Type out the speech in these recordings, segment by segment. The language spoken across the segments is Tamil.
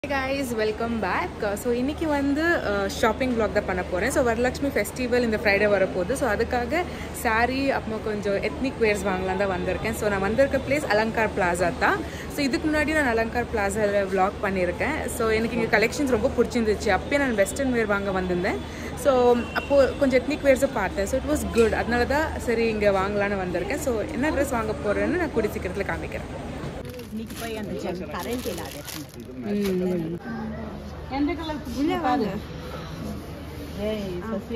கைஸ் வெல்கம் பேக் ஸோ இன்னைக்கு வந்து ஷாப்பிங் vlog தான் பண்ண போகிறேன் ஸோ வரலட்சுமி ஃபெஸ்டிவல் இந்த ஃப்ரைடே வரப்போகுது ஸோ அதுக்காக saree அப்புறம் கொஞ்சம் எத்னிக் வேர்ஸ் வாங்கலாம் தான் வந்திருக்கேன் ஸோ நான் வந்திருக்க பிளேஸ் அலங்கார் பிளாசா தான் ஸோ இதுக்கு முன்னாடி நான் அலங்கார் பிளாசாவில் vlog பண்ணியிருக்கேன் ஸோ எனக்கு இங்கே கலெக்ஷன்ஸ் ரொம்ப பிடிச்சிருந்துச்சு அப்பயே நான் வெஸ்டர்ன் வேர் வாங்க வந்திருந்தேன் ஸோ அப்போது கொஞ்சம் எத்னிக் வேர்ஸை பார்த்தேன் ஸோ இட் வாஸ் குட் அதனால தான் சரி இங்கே வாங்கலான்னு வந்திருக்கேன் ஸோ என்ன ட்ரெஸ் வாங்க போகிறேன்னு நான் கூடி சீக்கிரத்தில் காமிக்கிறேன் இன்னைக்கு போய் அந்த ஜன் கரண்ட் இல்லாத எந்த கலர் உள்ள வாங்க ஏய் சசி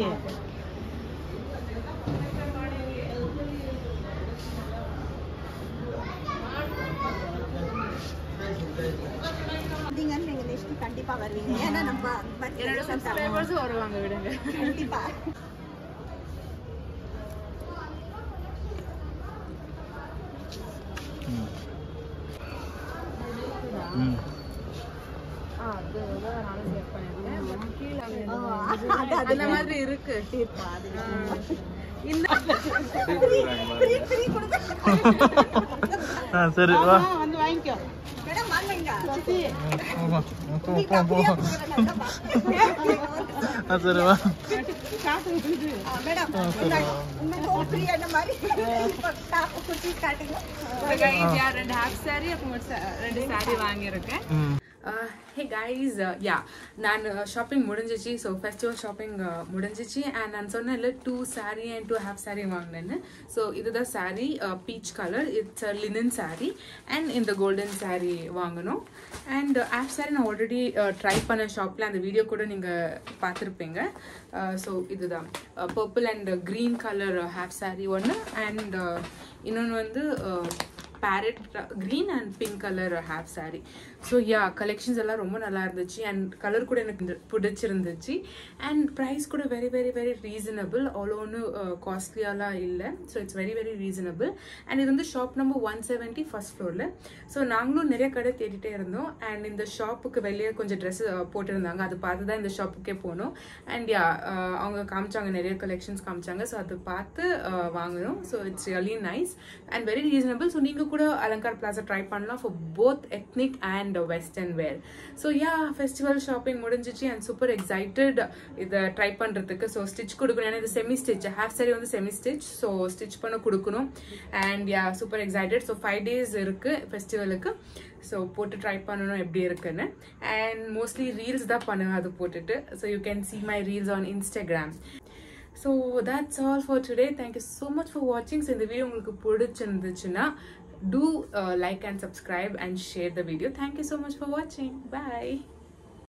வந்தீங்கன்னு நீங்க நெக்ஸ்ட் கண்டிப்பா வருவீங்க ஏன்னா நம்ம என்னோட சப்ஸ்கிரைபர்ஸும் வருவாங்க விடுங்க கண்டிப்பா அந்த மாதிரி இருக்கு இந்த ஆ சரி வா வந்து வாங்கிக்கோ மேடம் வாங்க சசி போமா போ போ போ ஆ சரி வா காசு இருக்குது மேடம் உங்களுக்கு ஃப்ரீ அந்த மாதிரி இப்ப டாப் குட்டி காட்டுங்க guys, yeah, ரெண்டு ஹாஃப் saree அப்புறம் ஒரு sa- ரெண்டு saree வாங்கியிருக்கேன் ம் ஹே கைஸ் யா நான் ஷாப்பிங் முடிஞ்சிச்சு ஸோ ஃபெஸ்டிவல் ஷாப்பிங் முடிஞ்சிச்சு அண்ட் நான் சொன்னேன்ல two saree and two half saree வாங்கினேன்னு ஸோ இதுதான் saree peach colour it's linen saree and இந்த கோல்டன் saree வாங்கணும் அண்ட் ஹாஃப் saree நான் ஆல்ரெடி ட்ரை பண்ண ஷாப்பில் அந்த வீடியோ கூட நீங்கள் பார்த்துருப்பீங்க ஸோ இதுதான் purple and green colour half saree ஒன்று அண்ட் இன்னொன்று வந்து parrot green and pink colour half saree so yeah collections எல்லாம் ரொம்ப நல்லா இருந்துச்சு அண்ட் கலர் கூட எனக்கு இந்த- பிடிச்சிருந்துச்சு அண்ட் ப்ரைஸ் கூட வெரி வெரி வெரி ரீசனபிள் அவ்வளோ ஒன்றும் காஸ்ட்லியாலாம் இல்லை so it's very very reasonable and இது வந்து shop number one seventy first ஃப்ளோரில் ஸோ நாங்களும் நிறைய கடை தேடிட்டே இருந்தோம் அண்ட் இந்த ஷாப்புக்கு வெளியே கொஞ்சம் ட்ரெஸ் போட்டிருந்தாங்க அது பார்த்து தான் இந்த ஷாப்புக்கே போனோம் அண்ட் யா அவங்க காமிச்சாங்க நிறைய கலெக்ஷன்ஸ் காமிச்சாங்க ஸோ அது பார்த்து uh, வாங்கணும் so it's really nice and very reasonable so நீங்கள் கூட அலங்கார் பிளாசா ட்ரை பண்ணலாம் for both ethnic and western wear so yeah festival shopping முடிஞ்சிச்சு அண்ட் சூப்பர் எக்ஸைட்டட் இதை ட்ரை பண்ணுறதுக்கு ஸோ ஸ்டிச் கொடுக்கணும் ஏன்னா இது செமி ஸ்டிச் ஹாஃப் சாரி வந்து செமி ஸ்டிச் ஸோ ஸ்டிச் பண்ண கொடுக்கணும் and yeah super excited so five days இருக்குது ஃபெஸ்டிவலுக்கு ஸோ போட்டு ட்ரை பண்ணணும் எப்படி இருக்குன்னு அண்ட் மோஸ்ட்லி ரீல்ஸ் தான் பண்ணுவேன் அது போட்டுட்டு so you can see my reels on Instagram so that's all for today thank you so much for watching so இந்த வீடியோ உங்களுக்கு பிடிச்சிருந்துச்சுன்னா do uh, like and subscribe and share the video thank you so much for watching bye